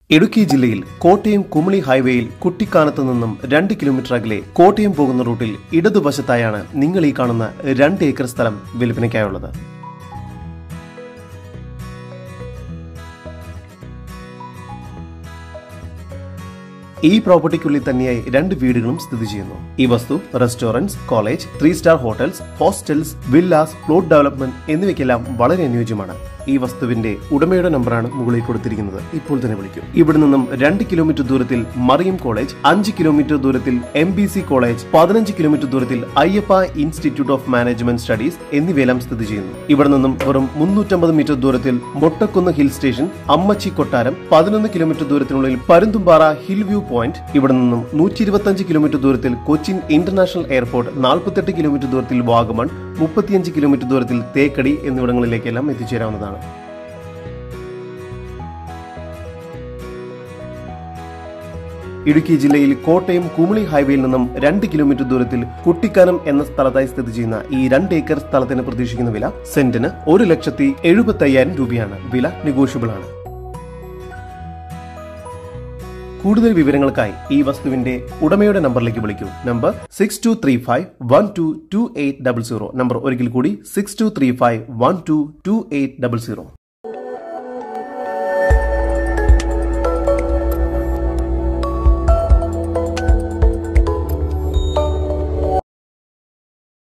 ഇടുക്കി ജില്ലയിൽ കോട്ടയം കുമളി ഹൈവേയിൽ കുട്ടിക്കാനത്ത് നിന്നും രണ്ട് കിലോമീറ്റർ അകലെ കോട്ടയം പോകുന്ന റൂട്ടിൽ ഇടതുവശത്തായാണ് നിങ്ങൾ ഈ കാണുന്ന രണ്ട് ഏക്കർ സ്ഥലം വിൽപ്പനയ്ക്കായുള്ളത് ഈ പ്രോപ്പർട്ടിക്കുള്ളിൽ തന്നെയായി രണ്ട് വീടുകളും സ്ഥിതി ചെയ്യുന്നു ഈ വസ്തു restaurants college three star hotels hostels villas plot development എന്നിവയ്ക്കെല്ലാം വളരെ അനുയോജ്യമാണ് ഈ വസ്തുവിന്റെ ഉടമയുടെ നമ്പറാണ് മുകളിൽ കൊടുത്തിരിക്കുന്നത് ഇപ്പോൾ തന്നെ വിളിക്കും ഇവിടെ നിന്നും രണ്ട് കിലോമീറ്റർ ദൂരത്തിൽ മറിയം കോളേജ് അഞ്ച് കിലോമീറ്റർ ദൂരത്തിൽ എം ബി സി കോളേജ് പതിനഞ്ച് കിലോമീറ്റർ ദൂരത്തിൽ Ayyappa institute of management studies എന്നിവയെല്ലാം സ്ഥിതി ചെയ്യുന്നു ഇവിടെ നിന്നും വെറും മുന്നൂറ്റമ്പത് മീറ്റർ ദൂരത്തിൽ മൊട്ടക്കുന്ന് ഹിൽ സ്റ്റേഷൻ അമ്മച്ചി കൊട്ടാരം പതിനൊന്ന് കിലോമീറ്റർ ദൂരത്തിനുള്ളിൽ പരുന്തുംപാറ ഹിൽ വ്യൂ പോയിന്റ് ഇവിടെ നിന്നും നൂറ്റി ഇരുപത്തഞ്ച് കിലോമീറ്റർ ദൂരത്തിൽ കൊച്ചിൻ ഇന്റർനാഷണൽ എയർപോർട്ട് നാൽപ്പത്തെട്ട് കിലോമീറ്റർ ദൂരത്തിൽ വാഗമൺ മുപ്പത്തിയഞ്ച് കിലോമീറ്റർ ദൂരത്തിൽ തേക്കടി എന്നിവിടങ്ങളിലേക്കെല്ലാം എത്തിച്ചേരാവുന്നതാണ് ഇടുക്കി ജില്ലയിൽ കോട്ടയം കുമളി ഹൈവേയിൽ നിന്നും രണ്ട് കിലോമീറ്റർ ദൂരത്തിൽ കുട്ടിക്കാനം എന്ന സ്ഥലത്തായി സ്ഥിതി ചെയ്യുന്ന ഈ രണ്ട് ഏക്കർ സ്ഥലത്തിന് പ്രതീക്ഷിക്കുന്ന വില സെന്റിന് ഒരു ലക്ഷത്തി എഴുപത്തി അയ്യായിരം രൂപയാണ് വില നെഗോഷ്യബിൾ ആണ് കൂടുതൽ വിവരങ്ങൾക്കായി ഈ വസ്തുവിന്റെ ഉടമയുടെ നമ്പറിലേക്ക് വിളിക്കൂ number six two three five one two two eight double zero number ഒരിക്കൽ കൂടി six two three five one two two eight double zero